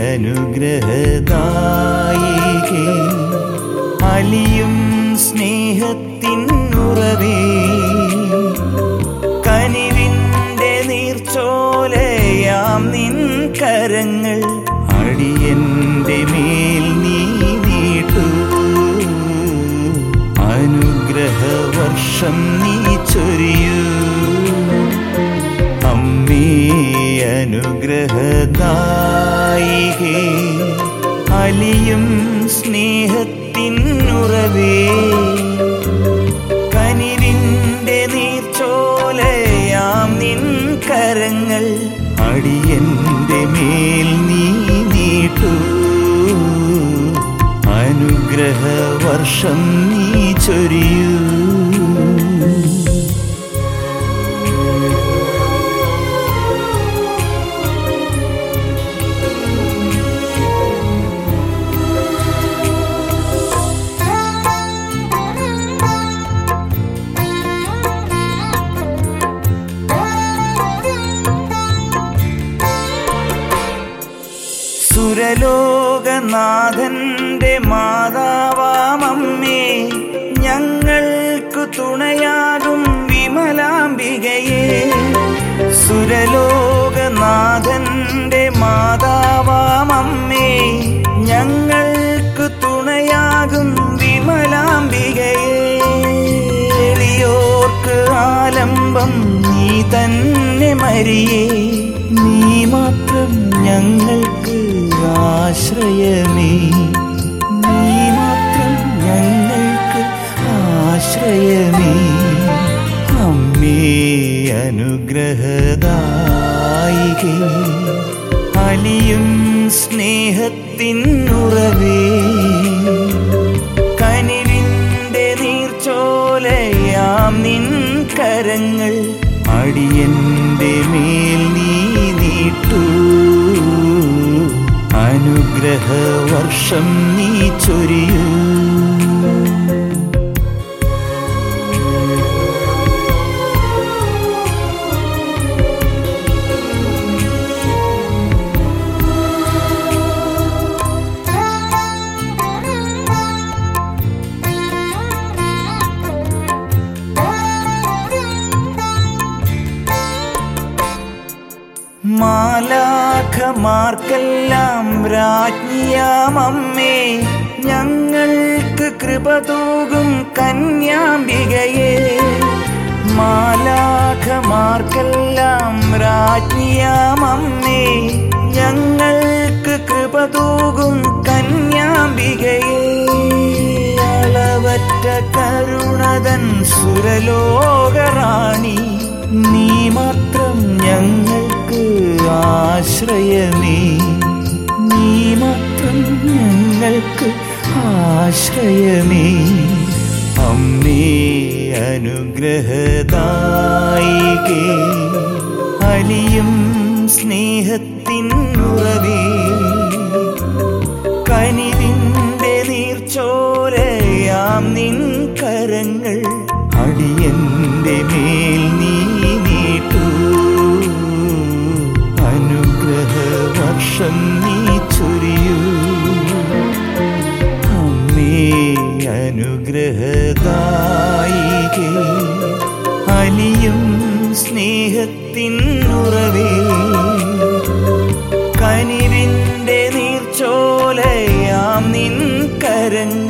അനുഗ്രഹദായികേ അലിയും സ്നേഹത്തിൻ ഉറവേ കനിവിൻ്റെ നീർച്ചോലയാം നിൻ കരങ്ങൾ അടിയന്റെ മേൽ നീ നീട്ടു അനുഗ്രഹവർഷം നീ ചൊരിയൂ അമ്മേ അനുഗ്രഹദായികേ അലിയും സ്നേഹത്തിൻ ഉറവേ കനിവിൻ്റെ നീർച്ചോലയാം നിൻ കരങ്ങൾ അടിയന്റെ മേൽ നീ നീട്ടു അനുഗ്രഹവർഷം നീ ചൊരിയൂ സുരലോകനാഥന്റെ മാതാവാമമ്മേ ഞങ്ങൾക്കു തുണയാകും വിമലാംബികയെ സുരലോകനാഥന്റെ മാതാവാമമ്മേ ഞങ്ങൾക്കു തുണയാകും വിമലാംബികയെ എളിയോർക്ക് ആലംബം നീ തന്നെ മരിയേ നീ മാത്രം ഞങ്ങൾക്ക് ആശ്രയമേ നീ മാത്രം ഞങ്ങൾക്ക് ആശ്രയമേ അമ്മേ അനുഗ്രഹദായികേ അലിയും സ്നേഹത്തിൻ ഉറവേ കനിവിൻ്റെ നീർച്ചോലയാം നിൻ കരങ്ങൾ അടിയന്റെ മേൽ നീ നീട്ടു അനുഗ്രഹവർഷം നീ ചൊരിയൂ മാലാഖമാർക്കെല്ലാം രാജ്ഞിയാമമ്മേ ഞങ്ങൾക്ക് കൃപ തൂകും കന്യാംബികയെ മാലാഖമാർക്കെല്ലാം രാജ്ഞിയാമമ്മേ ഞങ്ങൾക്ക് കൃപ തൂകും കന്യാംബികയെ അളവറ്റ കരുണതൻ സുരലോകറാണി നീ മാത്രം ഞങ്ങൾക്ക് ആശ്രയമേ നീ മാത്രം ഞങ്ങൾക്ക് ആശ്രയമേ അമ്മേ അനുഗ്രഹദായികേ അലിയും സ്നേഹത്തിൻ ഉറവേ കനിവിൻ്റെ നീർച്ചോലയാം നിൻ കരങ്ങൾ അടിയന്റെ മേൽ നീ നീട്ടു അനുഗ്രഹവർഷം നീ ചൊരിയൂ അമ്മേ അനുഗ്രഹദായികേ അലിയും സ്നേഹത്തിൻ ഉറവേ കനിവിൻ്റെ നീർച്ചോലയാം നിൻ കരങ്ങൾ